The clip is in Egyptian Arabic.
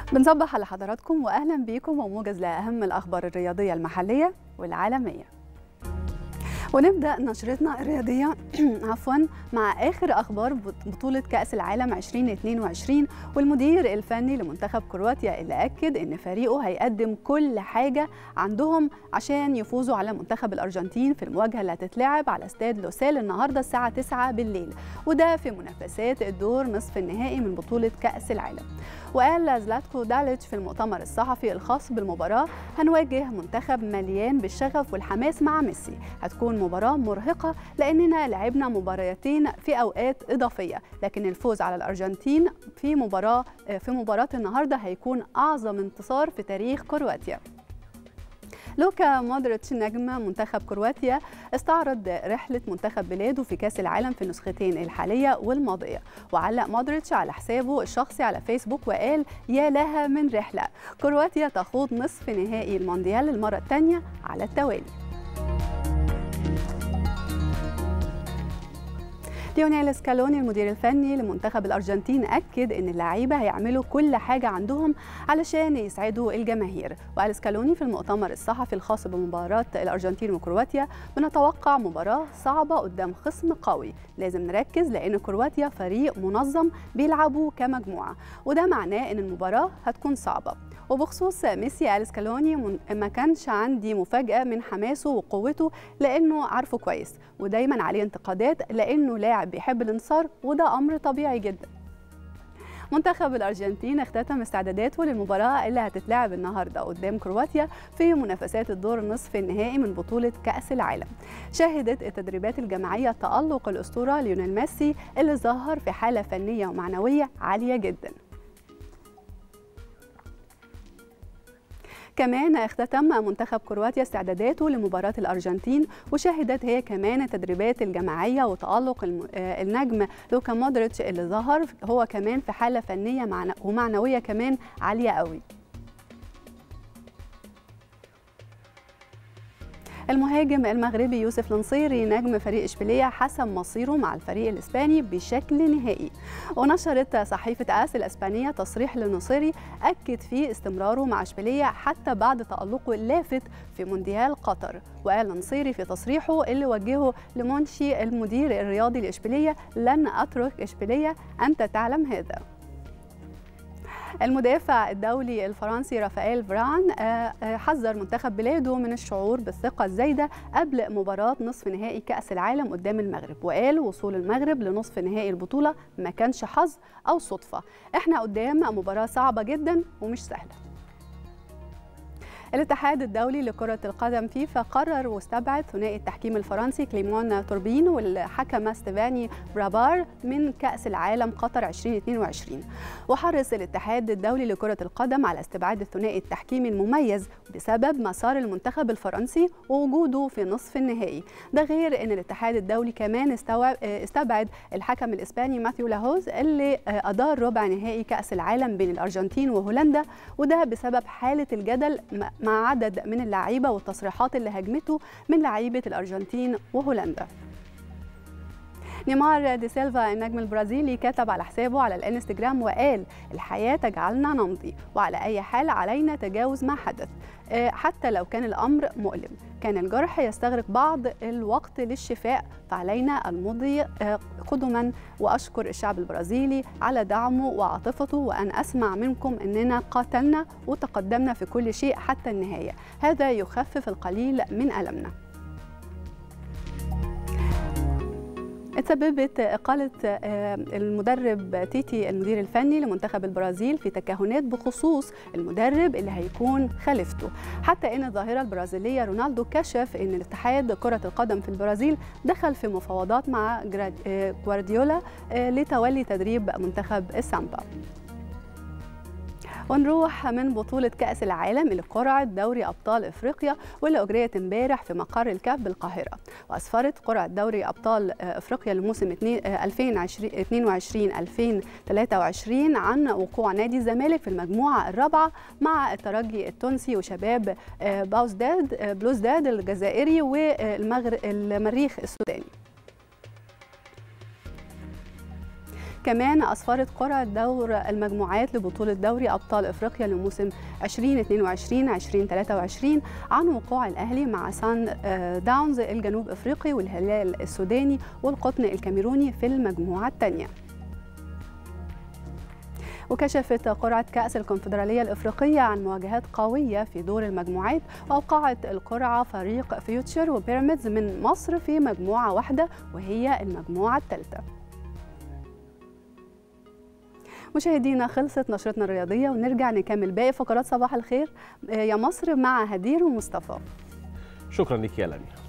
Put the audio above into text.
بنصبح على حضراتكم واهلا بيكم وموجز لاهم الاخبار الرياضيه المحليه والعالميه ونبدا نشرتنا الرياضيه عفوا مع اخر اخبار بطوله كاس العالم 2022 والمدير الفني لمنتخب كرواتيا اللي اكد ان فريقه هيقدم كل حاجه عندهم عشان يفوزوا على منتخب الارجنتين في المواجهه اللي هتتلعب على استاد لوسيل النهارده الساعه 9 بالليل وده في منافسات الدور نصف النهائي من بطوله كاس العالم وقال زلاتكو داليتش في المؤتمر الصحفي الخاص بالمباراة هنواجه منتخب مليان بالشغف والحماس مع ميسي هتكون مباراة مرهقة لأننا لعبنا مباريتين في أوقات إضافية لكن الفوز على الأرجنتين في مباراة في مباراة النهاردة هيكون أعظم انتصار في تاريخ كرواتيا لوكا مودريتش نجم منتخب كرواتيا استعرض رحلة منتخب بلاده في كأس العالم في النسختين الحالية والماضية وعلق مودريتش على حسابه الشخصي على فيسبوك وقال يا لها من رحلة كرواتيا تخوض نصف نهائي المونديال للمرة الثانية على التوالي ليونيل سكالوني المدير الفني لمنتخب الارجنتين اكد ان اللعيبه هيعملوا كل حاجه عندهم علشان يسعدوا الجماهير وقال سكالوني في المؤتمر الصحفي الخاص بمباراه الارجنتين وكرواتيا بنتوقع مباراه صعبه قدام خصم قوي لازم نركز لان كرواتيا فريق منظم بيلعبوا كمجموعه وده معناه ان المباراه هتكون صعبه وبخصوص ميسي قال سكالوني ما كانش عندي مفاجاه من حماسه وقوته لانه عارفه كويس ودايما عليه انتقادات لانه لاعب بيحب الانتصار وده امر طبيعي جدا منتخب الارجنتين اختتم استعداداته للمباراه اللي هتتلعب النهارده قدام كرواتيا في منافسات الدور نصف النهائي من بطوله كاس العالم شهدت التدريبات الجماعيه تالق الاسطوره ليونيل ميسي اللي ظهر في حاله فنيه ومعنويه عاليه جدا كمان اختتم منتخب كرواتيا استعداداته لمباراة الأرجنتين وشهدت هي كمان التدريبات الجماعية وتألق النجم لوكا مودريتش اللي ظهر هو كمان في حالة فنية ومعنوية كمان عالية قوي المهاجم المغربي يوسف النصيري نجم فريق اشبيليه حسم مصيره مع الفريق الاسباني بشكل نهائي ونشرت صحيفه اس الاسبانيه تصريح للنصيري اكد فيه استمراره مع اشبيليه حتى بعد تالقه اللافت في مونديال قطر وقال النصيري في تصريحه اللي وجهه لمنشي المدير الرياضي لاشبيليه لن اترك اشبيليه انت تعلم هذا المدافع الدولي الفرنسي رافائيل فران حذر منتخب بلاده من الشعور بالثقة الزايدة قبل مباراة نصف نهائي كأس العالم قدام المغرب وقال وصول المغرب لنصف نهائي البطولة ما كانش حظ أو صدفة احنا قدام مباراة صعبة جدا ومش سهلة الاتحاد الدولي لكرة القدم فيفا قرر واستبعد ثنائي التحكيم الفرنسي كليمون توربين والحكم ستيفاني برابار من كأس العالم قطر 2022 وحرص الاتحاد الدولي لكرة القدم على استبعاد الثنائي التحكيمي المميز بسبب مسار المنتخب الفرنسي ووجوده في نصف النهائي ده غير ان الاتحاد الدولي كمان استبعد الحكم الاسباني ماثيو لاهوز اللي ادار ربع نهائي كأس العالم بين الارجنتين وهولندا وده بسبب حالة الجدل مع عدد من اللعيبه والتصريحات اللي هاجمته من لعيبه الارجنتين وهولندا نيمار دي سيلفا النجم البرازيلي كتب على حسابه على الانستجرام وقال الحياة تجعلنا نمضي وعلى أي حال علينا تجاوز ما حدث حتى لو كان الأمر مؤلم كان الجرح يستغرق بعض الوقت للشفاء فعلينا المضي قدما وأشكر الشعب البرازيلي على دعمه وعاطفته وأن أسمع منكم أننا قاتلنا وتقدمنا في كل شيء حتى النهاية هذا يخفف القليل من ألمنا تسببت إقالة المدرب تيتي المدير الفني لمنتخب البرازيل في تكهنات بخصوص المدرب اللي هيكون خليفته حتى أن الظاهرة البرازيلية رونالدو كشف أن الاتحاد كرة القدم في البرازيل دخل في مفاوضات مع جوارديولا لتولي تدريب منتخب السامبا ونروح من بطولة كأس العالم اللي قرعة دوري أبطال إفريقيا واللي أجريت امبارح في مقر الكاف بالقاهرة وأسفرت قرعة دوري أبطال إفريقيا لموسم 2022-2023 عن وقوع نادي الزمالك في المجموعة الرابعة مع الترجي التونسي وشباب باوزداد بلوزداد الجزائري والمريخ السوداني كمان أسفرت قرعة دور المجموعات لبطولة دوري أبطال إفريقيا لموسم 2022-2023 عن وقوع الأهلي مع سان داونز الجنوب إفريقي والهلال السوداني والقطن الكاميروني في المجموعة الثانية وكشفت قرعة كأس الكونفدرالية الإفريقية عن مواجهات قوية في دور المجموعات وأوقعت القرعة فريق فيوتشر وبيراميدز من مصر في مجموعة واحدة وهي المجموعة الثالثة مشاهدينا خلصت نشرتنا الرياضية ونرجع نكمل باقي فقرات صباح الخير يا مصر مع هدير ومصطفى شكرا لك يا لميا